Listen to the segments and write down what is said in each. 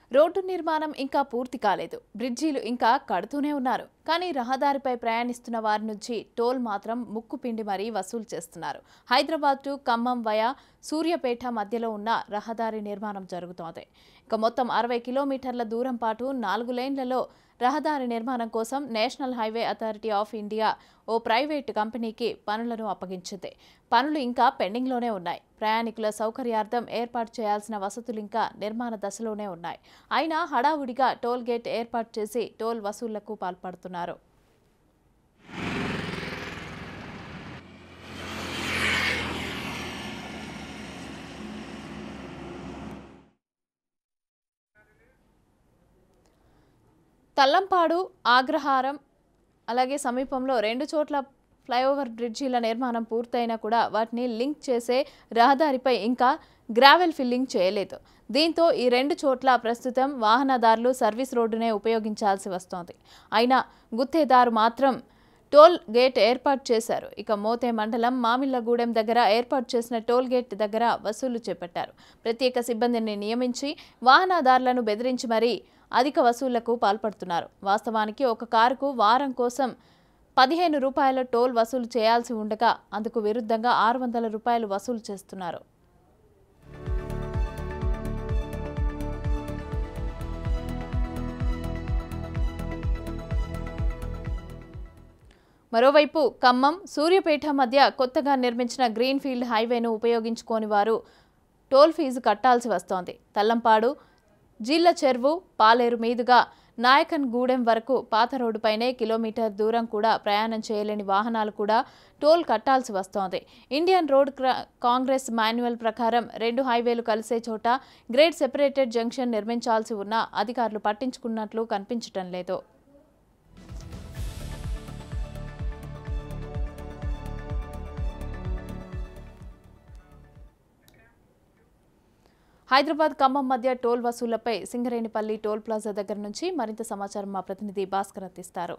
road నిర్మాణం ఇంకా పూర్తి కాలేదు బ్రిడ్జీలు ఇంకా కడుతూనే ఉన్నారు కానీ రహదారిపై ప్రయాణిస్తున్న వారి నుంచి టోల్ మాత్రం ముక్కు పిండి మరీ వసూలు చేస్తున్నారు హైదరాబాద్ టు ఖమ్మం వయా సూర్యపేట మధ్యలో ఉన్న రహదారి నిర్మాణం జరుగుతోంది ఇక మొత్తం అరవై కిలోమీటర్ల దూరం పాటు నాలుగు లేన్లలో రహదారి నిర్మాణం కోసం National Highway Authority of India ఓ ప్రైవేటు కంపెనీకి పనులను అప్పగించింది పనులు ఇంకా పెండింగ్లోనే ఉన్నాయి ప్రయాణికుల సౌకర్యార్థం ఏర్పాటు చేయాల్సిన వసతులు ఇంకా నిర్మాణ దశలోనే ఉన్నాయి అయినా హడావుడిగా టోల్ గేట్ ఏర్పాటు చేసి టోల్ వసూళ్లకు పాల్పడుతున్నారు తల్లంపాడు ఆగ్రహారం అలాగే సమీపంలో రెండు చోట్ల ఫ్లైఓవర్ బ్రిడ్జీల నిర్మాణం పూర్తయినా కూడా వాటిని లింక్ చేసే రహదారిపై ఇంకా గ్రావెల్ ఫిల్లింగ్ చేయలేదు దీంతో ఈ రెండు చోట్ల ప్రస్తుతం వాహనదారులు సర్వీస్ రోడ్డునే ఉపయోగించాల్సి వస్తోంది అయినా గుత్తేదారు మాత్రం టోల్ గేట్ ఏర్పాటు చేశారు ఇక మోతే మండలం మామిళ్లగూడెం దగ్గర ఏర్పాటు చేసిన టోల్ గేట్ దగ్గర వసూలు చేపట్టారు ప్రత్యేక సిబ్బందిని నియమించి వాహనదారులను బెదిరించి మరీ అధిక వసూళ్లకు పాల్పడుతున్నారు వాస్తవానికి ఒక కారుకు వారం కోసం పదిహేను రూపాయల టోల్ వసూలు చేయాల్సి ఉండగా అందుకు విరుద్ధంగా ఆరు వందల రూపాయలు వసూలు చేస్తున్నారు మరోవైపు ఖమ్మం సూర్యపేట మధ్య కొత్తగా నిర్మించిన గ్రీన్ ఫీల్డ్ హైవేను ఉపయోగించుకోని వారు టోల్ ఫీజు కట్టాల్సి వస్తోంది తల్లంపాడు జిల్ల చెరువు పాలేరు మీదుగా నాయకన్ గూడెం వరకు పాత రోడ్డుపైనే కిలోమీటర్ దూరం కూడా ప్రయాణం చేయలేని వాహనాలు కూడా టోల్ కట్టాల్సి వస్తోంది ఇండియన్ రోడ్ క్ర- కాంగ్రెస్ మాన్యువల్ ప్రకారం రెండు హైవేలు కలిసే చోట గ్రేడ్ సెపరేటెడ్ జంక్షన్ నిర్మించాల్సి ఉన్నా అధికారులు పట్టించుకున్నట్లు కనిపించటం లేదు హైదరాబాద్ ఖమ్మం మధ్య టోల్ వసూళ్లపై సింగరేణిపల్లి టోల్ ప్లాజా దగ్గర నుంచి మరింత సమాచారం మా ప్రతినిధి భాస్కర్ అందిస్తారు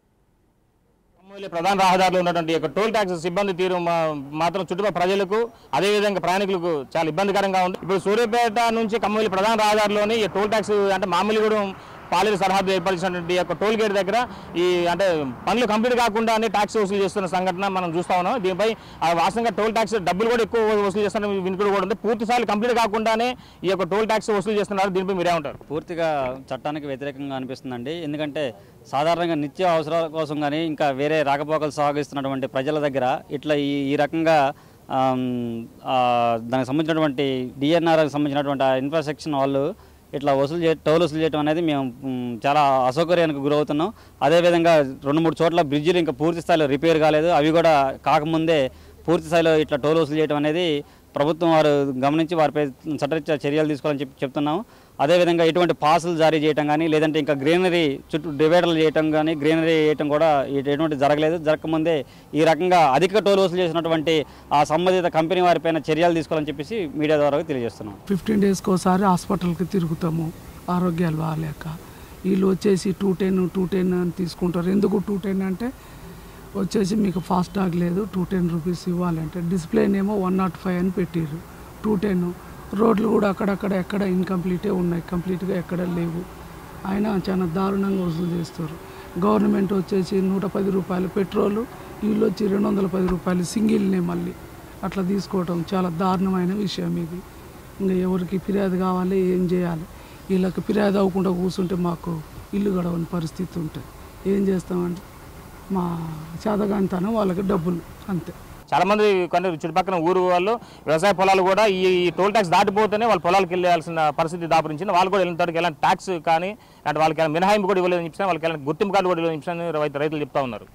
ఖమ్మంలో ప్రధాన రహదారిలో ఉన్నటువంటి యొక్క టోల్ ట్యాక్స్ సిబ్బంది తీరు మా- మాత్రం చుట్టుపక్కల ప్రజలకు అదేవిధంగా ప్రయాణికులకు చాలా ఇబ్బందికరంగా ఉంది ఇప్పుడు సూర్యాపేట నుంచి ఖమ్మంలో ప్రధాన రహదారిలోని ఈ టోల్ ట్యాక్స్ అంటే మామూలుగూడెం పాలేరు సరిహద్దు ఏర్పరిచినటువంటి యొక్క టోల్ గేట్ దగ్గర ఈ అంటే పనులు కంప్లీట్ కాకుండానే ట్యాక్స్ వసూలు చేస్తున్న సంఘటన మనం చూస్తా ఉన్నాం దీనిపై ఆ వాస్తవంగా టోల్ ట్యాక్స్ డబ్బులు కూడా ఎక్కువ వసూలు చేస్తున్న వినికిడి కూడా ఉంది పూర్తి స్థాయిలో కంప్లీట్ కాకుండానే ఈ యొక్క టోల్ ట్యాక్స్ వసూలు చేస్తున్నారు దీనిపై మీరే ఉంటారు పూర్తిగా చట్టానికి వ్యతిరేకంగా అనిపిస్తుందండి ఎందుకంటే సాధారణంగా నిత్య అవసరాల కోసం కానీ ఇంకా వేరే రాకపోకలు సాగిస్తున్నటువంటి ప్రజల దగ్గర ఇట్లా ఈ ఈ రకంగా ఆమ్, ఆ, దానికి సంబంధించినటువంటి డిఎన్ఆర్కి సంబంధించినటువంటి ఆ ఇన్ఫ్రాస్ట్రక్చర్ వాళ్ళు ఇట్లా వసూలు చే టోల్ వసూలు చేయడం అనేది మేము మ్, చాలా అసౌకర్యానికి గురవుతున్నాం అదేవిధంగా రెండు మూడు చోట్ల బ్రిడ్జిలు ఇంకా పూర్తి స్థాయిలో రిపేర్ కాలేదు అవి కూడా కాకముందే పూర్తి స్థాయిలో ఇట్లా టోల్ వసూలు చేయడం అనేది ప్రభుత్వం వారు గమనించి వారిపై చట్టరీత్యా చర్యలు తీసుకోవాలని చెప్పి చెప్తున్నాము అదేవిధంగా ఎటువంటి పాసులు జారీ చేయటం కానీ లేదంటే ఇంకా గ్రీనరీ చుట్టూ డివైడర్లు చేయటం కానీ గ్రీనరీ చేయటం కూడా ఎటు- ఎటువంటి జరగలేదు జరగకముందే ఈ రకంగా అధిక టోల్ వసూలు చేసినటువంటి ఆ సంబంధిత కంపెనీ వారిపైన చర్యలు తీసుకోవాలని చెప్పేసి మీడియా ద్వారా తెలియజేస్తున్నాం ఫిఫ్టీన్ డేస్కి ఒకసారి హాస్పిటల్కి తిరుగుతాము ఆరోగ్యాలు బాగాలేక వీళ్ళు వచ్చేసి టూ టెన్ టూ టెన్ అని తీసుకుంటారు ఎందుకు టూ టెన్ అంటే వచ్చేసి మీకు ఫాస్ట్ టాగ్ లేదు టూ టెన్ రూపీస్ ఇవ్వాలంటే డిస్ప్లేనేమో వన్ నాట్ ఫైవ్ అని పెట్టారు టూ టెన్ రోడ్లు కూడా అక్కడక్కడ ఎక్కడ ఇన్కంప్లీటే ఉన్నాయి కంప్లీట్గా ఎక్కడ లేవు అయినా చాలా దారుణంగా వసూలు చేస్తారు గవర్నమెంట్ వచ్చేసి నూట పది రూపాయలు పెట్రోలు వీళ్ళు వచ్చి రెండు వందల పది రూపాయలు సింగిల్నే మళ్ళీ అట్లా తీసుకోవటం చాలా దారుణమైన విషయం ఇది ఇంకా ఎవరికి ఫిర్యాదు కావాలి ఏం చేయాలి వీళ్ళకి ఫిర్యాదు అవ్వకుండా కూర్చుంటే మాకు ఇల్లు గడవని పరిస్థితి ఉంటుంది ఏం చేస్తామంటే మా చేతగానితనం వాళ్ళకి డబ్బులు అంతే చాలా మంది కొన్ని చుట్టుపక్కల ఊరు వాళ్ళు వ్యవసాయ పొలాలు కూడా ఈ ఈ టోల్ ట్యాక్స్ దాటిపోతేనే వాళ్ళ పొలాలకు వెళ్ళాల్సిన పరిస్థితి దాపురించింది వాళ్ళు కూడా వెళ్ళిన తర్వాత ఎలాంటి ట్యాక్స్ కానీ అంటే వాళ్ళకి ఎలాంటి మినహాయింపు కూడా ఇవ్వలేదని చెప్పిన వాళ్ళకి ఎలాంటి గుర్తింపు కార్డు కూడా ఇవ్వలేదని చెప్పిన రైతు రైతులు చెప్తా ఉన్నారు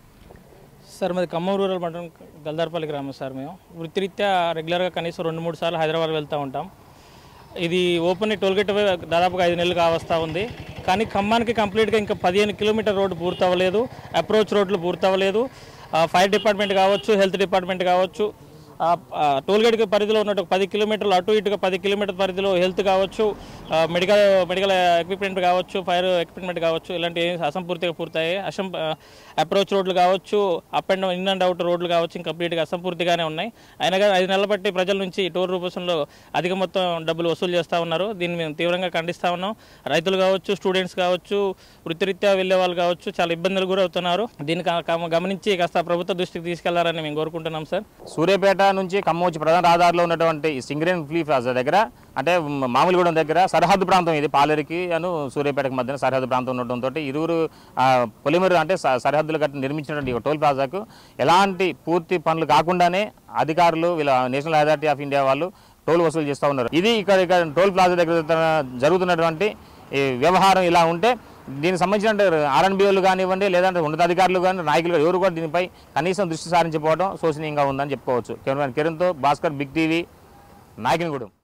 సార్ మాది ఖమ్మం రూరల్ మండలం గల్దార్పల్లి గ్రామం సార్ మేము వృత్తిరీత్యా రెగ్యులర్గా కనీసం రెండు మూడు సార్లు హైదరాబాద్ వెళ్తూ ఉంటాం ఇది ఓపెన్ టోల్ గేట్ దాదాపుగా ఐదు నెలలు కావస్తూ ఉంది కానీ ఖమ్మానికి కంప్లీట్గా ఇంకా పదిహేను కిలోమీటర్ రోడ్డు పూర్తి అవ్వలేదు అప్రోచ్ రోడ్లు పూర్తి అవ్వలేదు ఆ, ఫైర్ డిపార్ట్మెంట్ కావచ్చు హెల్త్ డిపార్ట్మెంట్ కావచ్చు ఆ, ఆ, టోల్ గేట్ పరిధిలో ఉన్నట్టు పది కిలోమీటర్లు అటు ఇటుగా పది కిలోమీటర్ పరిధిలో హెల్త్ కావచ్చు ఆ, మెడికల్ మెడికల్ ఎక్విప్మెంట్ కావచ్చు ఫైర్ ఎక్విప్మెంట్ కావచ్చు ఇలాంటి ఏం అసంపూర్తిగా పూర్తయ్యాయి అసం అప్రోచ్ రోడ్లు కావచ్చు up and in and out రోడ్లు కావచ్చు ఇంకా కంప్లీట్గా అసంపూర్తిగానే ఉన్నాయి అయినా కానీ ఐదు నెలల బట్టి ప్రజల నుంచి టోల్ రూపంలో అధిక మొత్తం డబ్బులు వసూలు చేస్తూ ఉన్నారు దీన్ని మేము తీవ్రంగా ఖండిస్తా ఉన్నాం రైతులు కావచ్చు స్టూడెంట్స్ కావచ్చు వృత్తిరీత్యా వెళ్ళే వాళ్ళు కావచ్చు చాలా ఇబ్బందులు గురవుతున్నారు దీన్ని కా- కా- గమనించి కాస్త ప్రభుత్వ దృష్టికి తీసుకెళ్లారని మేము కోరుకుంటున్నాం సార్ సూర్యాపేట నుంచి ఖమ్మం వచ్చి ప్రధాన రహదారిలో ఉన్నటువంటి ఈ సింగరేన్ ఫ్లీ ప్లాజా దగ్గర అంటే మ- మామూలుగూడెం దగ్గర సరిహద్దు ప్రాంతం ఇది పాలేరుకి అను సూర్యాపేటకి మధ్యన సరిహద్దు ప్రాంతం ఉండటంతో ఇరువురు ఆ, పొలిమేరు అంటే స- సరిహద్దులు కట్టి నిర్మించినటువంటి ఈ టోల్ ప్లాజాకు ఎలాంటి పూర్తి పనులు కాకుండానే అధికారులు వీళ్ళ నేషనల్ అథారిటీ ఆఫ్ ఇండియా వాళ్ళు టోల్ వసూలు చేస్తూ ఉన్నారు ఇది ఇక్కడ ఇక్కడ టోల్ ప్లాజా దగ్గర జరుగుతున్నటువంటి ఈ వ్యవహారం ఇలా ఉంటే దీనికి సంబంధించిన ఆర్ఎన్బిఓలు కానివ్వండి లేదంటే ఉన్నతాధికారులు కానీ నాయకులు కానీ ఎవరు కూడా దీనిపై కనీసం దృష్టి సారించిపోవడం శోచనీయంగా ఉందని చెప్పుకోవచ్చు కెమెరామెన్ కిరణ్తో భాస్కర్ బిగ్ టీవీ నాయకునిగూడెం